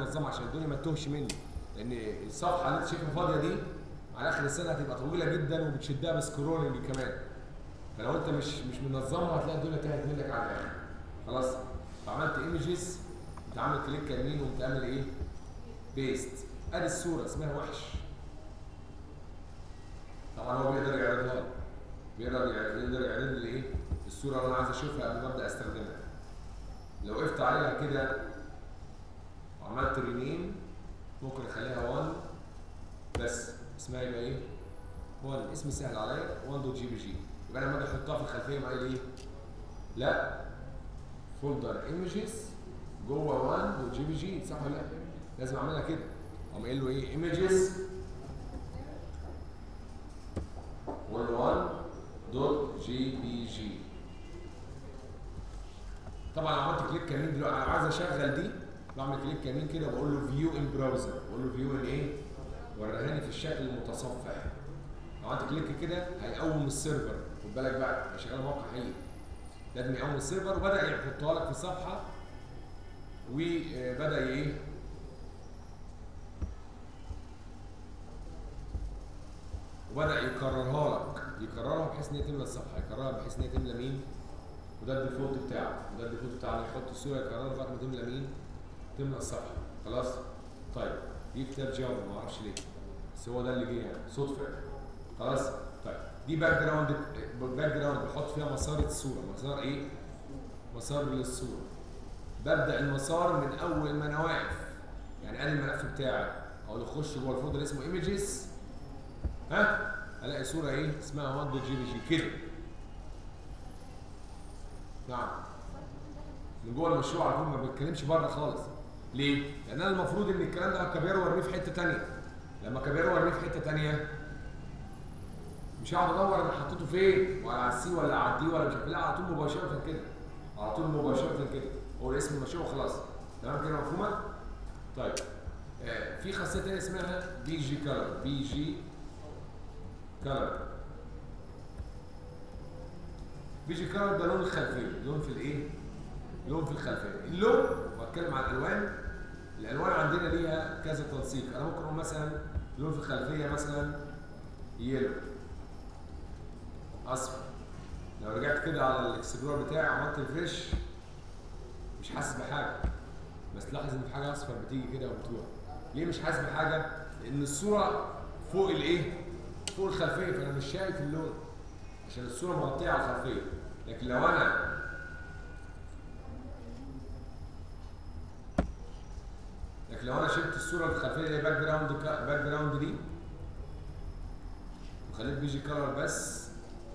منظمه عشان الدنيا ما تتوهش مني لان الصفحه اللي انت شايفها فاضيه دي على اخر السنه هتبقى طويله جدا وبتشدها بسكرولنج كمان فلو انت مش مش منظمها هتلاقي الدنيا تاهت منك على الاخر خلاص فعملت ايمجز انت عامل كليك يمين وانت عامل ايه بيست ادي الصوره اسمها وحش طبعا هو بيقدر يعرضها لي بيقدر يقدر يعرض لي ايه الصوره اللي انا عايز اشوفها قبل ما ابدا استخدمها لو وقفت عليها كده وعملت رينيم ممكن اخليها 1 بس اسمها يبقى ايه 1 اسم سهل عليا 1 دوت جي بي جي يبقى انا لما اجي احطها في الخلفيه معايا ايه لا فولدر ايمجز جوه 1 دوت جي بي جي صح ولا لا لازم اعملها كده اقوم قايل له ايه ايمجز وال 1 دوت جي بي جي طبعا لو عملت كليك يمين دلوقتي انا عايز اشغل دي بعمل كليك يمين كده وبقول له فيو ان براوزر بقول له فيو ان ايه وريهاني في الشكل المتصفح لو عملت كليك كده هيقوم السيرفر خد بالك بقى هيشغل موقع حقيقي لازم يقوم السيرفر وبدا يحطها لك في الصفحه وبدا ايه وبدا يكررها لك يكررها بحيث ان هي تملى الصفحه يكررها بحيث ان هي تملى مين وده الديفولت بتاعه وده الديفولت بتاعه يحط الصوره يكررها لغايه ما تملى مين تملى الصفحه خلاص طيب دي كتاب جافا ما اعرفش ليه بس هو ده اللي جه يعني صدفه خلاص طيب دي باك جراوند باك جراوند بحط فيها مسار الصوره مسار ايه مسار للصوره ببدا المسار من اول ما انا واقف يعني ادي الملف بتاعي اقول له خش جوه الفولدر اسمه ايمجز ها الاقي صوره ايه اسمها 1 دوت جي بي جي كده نعم من جوه المشروع على طول ما بتكلمش بره خالص ليه؟ لان انا المفروض ان الكلام ده كبير وارميه في حته ثانيه لما كبير وارميه في حته ثانيه مش هقعد ادور انا حطيته فين ولا على السي ولا على الدي ولا مش عارف لا على طول مباشره كده على طول مباشره كده هو اسم المشروع وخلاص تمام كده مفهومه؟ طيب آه في خاصيه ثانيه اسمها بي جي كلر بي جي كلر بي جي كلر ده لون الخلفيه لون في الايه؟ لون في الخلفيه اللون واتكلم عن الالوان الالوان عندنا ليها كذا تنسيق انا ممكن اقول مثلا لون في الخلفيه مثلا يلو اصفر لو رجعت كده على الاكسبلور بتاعي عملت ريفريش مش حاسس بحاجه بس لاحظ ان في حاجه اصفر بتيجي كده وبتروح ليه مش حاسس بحاجه لان الصوره فوق الايه فوق الخلفيه فانا مش شايف اللون عشان الصوره مغطيه على الخلفيه لكن لو انا لكن لو انا شلت الصوره الخلفيه اللي هي باك جراوند باك جراوند دي وخليت بيجي كلر بس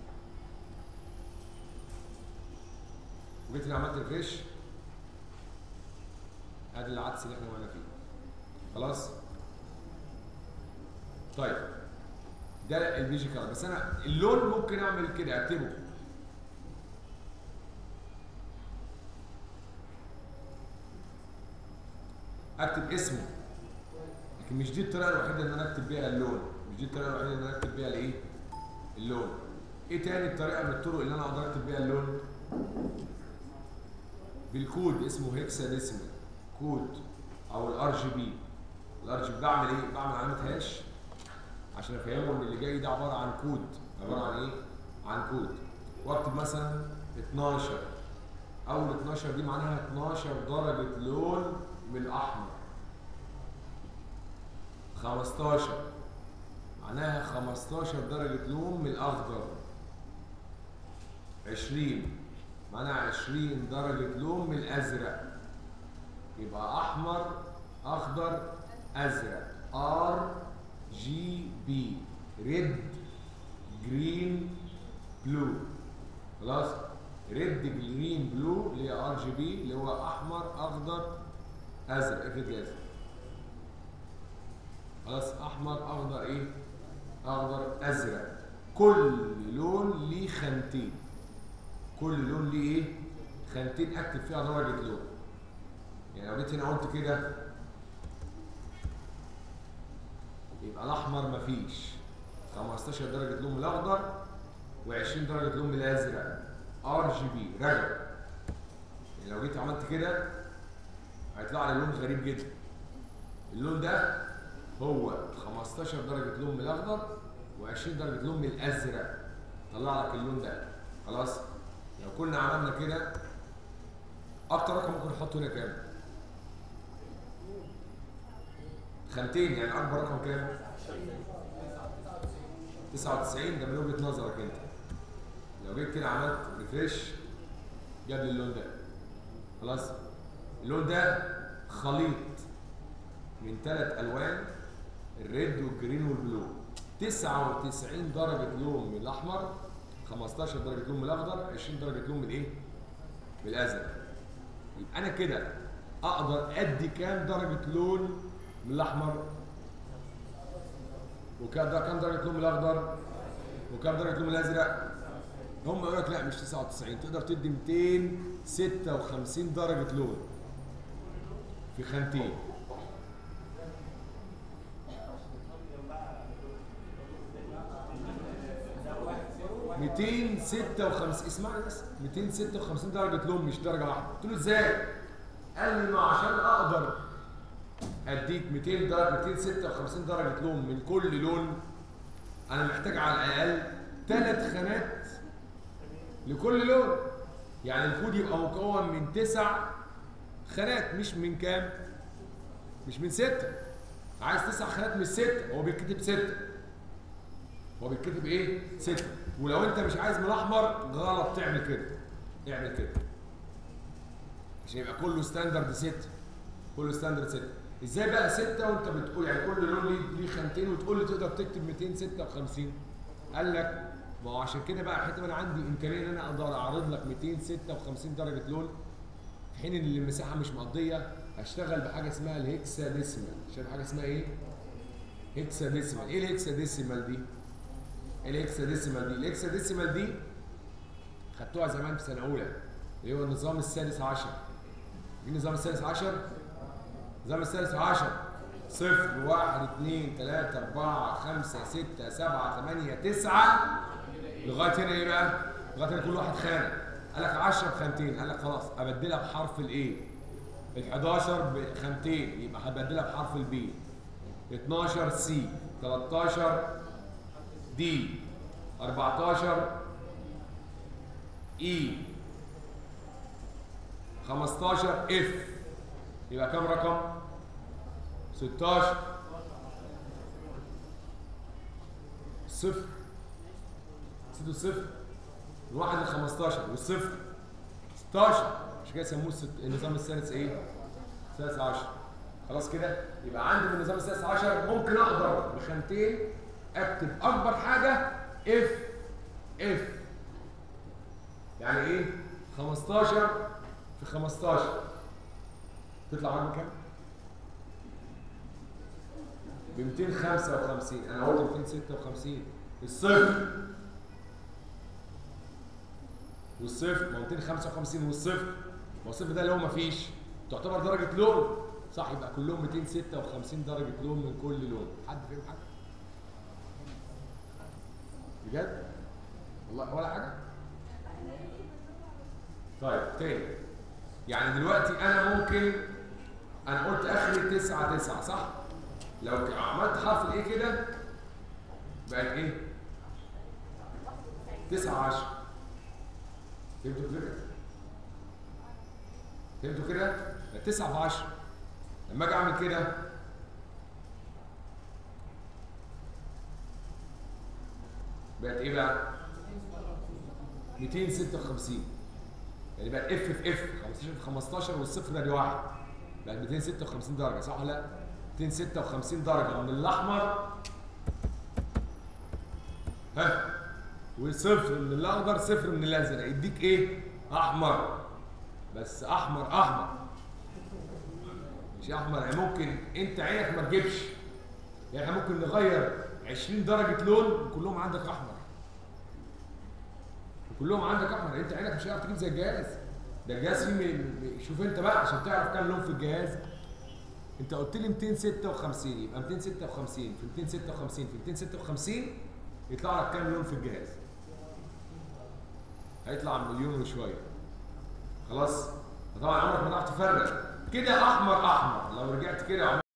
وجيت هنا عملت ريفريش ادي العدس اللي احنا واقعين فيه خلاص طيب ده البيجي كلر بس انا اللون ممكن اعمل كده اكتبه اكتب اسمه لكن مش دي الطريقه الوحيده ان انا اكتب بيها اللون مش دي الطريقه الوحيده ان انا اكتب بيها الايه اللون ايه تاني الطريقه من الطرق اللي انا اقدر اكتب بيها اللون بالكود اسمه هيكسا ديسيمال كود او الار جي بي الار جي بي بعمل ايه بعمل علامه هاش عشان افهمه ان اللي جاي ده عباره عن كود عباره عن ايه عن كود واكتب مثلا 12 اول 12 دي معناها 12 درجه لون من الاحمر 15 معناها 15 درجة لون من الأخضر 20 معناها 20 درجة لون من الأزرق يبقى أحمر أخضر أزرق ار جي بي ريد جرين بلو خلاص ريد جرين بلو اللي هي ار جي بي اللي هو احمر اخضر ازرق افرض ازرق خلاص احمر اخضر ايه اخضر ازرق كل لون ليه خانتين كل لون ليه ايه خانتين اكتب فيها درجه لون يعني لو جيت هنا قلت كده يبقى الاحمر مفيش 15 درجه لون من الاخضر و20 درجه لون من الازرق ار جي بي رجع يعني لو جيت عملت كده هيطلع لي لون غريب جدا اللون ده هو 15 درجه لون من الاخضر و20 درجه لون من الازرق طلع لك اللون ده خلاص لو كنا عملنا كده اكتر رقم ممكن نحطه هنا كام خانتين يعني اكبر رقم كام 99 ده من وجهه نظرك انت لو جيت كده عملت ريفريش جاب لي اللون ده خلاص اللون ده خليط من ثلاث الوان الريد والجرين والبلو 99 درجه لون من الاحمر 15 درجه لون من الاخضر 20 درجه لون من ايه من الازرق يبقى انا كده اقدر ادي كام درجه لون من الاحمر وكام ده كام درجه لون من الاخضر وكام درجه لون من الازرق هم يقول لك لا مش 99 تقدر تدي 256 درجه لون في خانتين ميتين ستة وخمسين اسمعني بس ميتين ستة وخمسين درجة لون مش درجة واحدة قلت له ازاي؟ قال لي ما عشان اقدر اديك 200 درجة 256 درجة لون من كل لون انا محتاج على الاقل ثلاث خانات لكل لون يعني الكود يبقى مكون من تسع خانات مش من كام؟ مش من ستة عايز تسع خانات من الستة هو بيتكتب ستة هو بيتكتب ايه؟ ستة ولو انت مش عايز من الاحمر غلط تعمل كده اعمل كده عشان يبقى كله ستاندرد ستة كله ستاندرد ستة ازاي بقى ستة وانت بتقول يعني كل لون ليه ليه خانتين وتقول لي تقدر تكتب 256 قال لك ما هو عشان كده بقى حتى انا عندي امكانيه ان انا اقدر اعرض لك 256 درجه لون في حين ان المساحه مش مقضيه هشتغل بحاجه اسمها الهكسا ديسيمال شايف حاجه اسمها ايه؟ هكسا ديسيمال ايه الهكسا ديسيمال دي؟ ايه الهكسا ديسيمال دي؟ الهكسا ديسيمال دي خدتوها زمان في سنه اولى اللي هو النظام السادس عشر ايه النظام السادس عشر؟ النظام السادس عشر صفر واحد اثنين ثلاثة أربعة خمسة ستة سبعة ثمانية تسعة لغاية هنا إيه بقى؟ لغاية هنا كل واحد خانة قال لك 10 بخانتين قال لك خلاص أبدلها بحرف الإيه؟ ال 11 بخانتين يبقى هبدلها بحرف البي 12 سي 13 دي 14 اي 15 اف يبقى كام رقم 16 صفر نسيتوا الصفر من واحد ل 15 والصفر 16 مش كده يسموه الست... النظام السادس ايه؟ السادس عشر خلاص كده يبقى عندي في النظام السادس عشر ممكن اقدر بخانتين اكتب اكبر حاجه اف اف يعني ايه 15 في 15 تطلع رقم كام ب 255 انا قلت 256 الصفر والصفر ما 255 والصفر ما الصفر ده اللي هو ما فيش تعتبر درجه لون صح يبقى كلهم 256 درجه لون من كل لون حد فيهم حاجه بجد والله ولا حاجه طيب تاني يعني دلوقتي انا ممكن انا قلت اخري 9 9 صح لو عملت حرف الايه كده بقت ايه 9 10 فهمتوا كده فهمتوا كده 9 في 10 لما اجي اعمل كده بقت ايه بقى 256 يعني بقت اف في اف 15 في 15 والصفر ده واحد بقت 256 درجه صح ولا لا 256 درجه من الاحمر ها وصفر من الاخضر صفر من الازرق يديك ايه احمر بس احمر احمر مش احمر يعني ممكن انت عينك ما تجيبش يعني احنا ممكن نغير 20 درجه لون كلهم عندك احمر كلهم عندك احمر انت عينك مش هتعرف تجيب زي الجهاز ده الجهاز فيه م... شوف انت بقى عشان تعرف كام لون في الجهاز انت قلت لي 256 يبقى 256 في 256 في 256 يطلع لك كام لون في الجهاز هيطلع مليون وشويه خلاص طبعا عمرك ما تعرف تفرق كده احمر احمر لو رجعت كده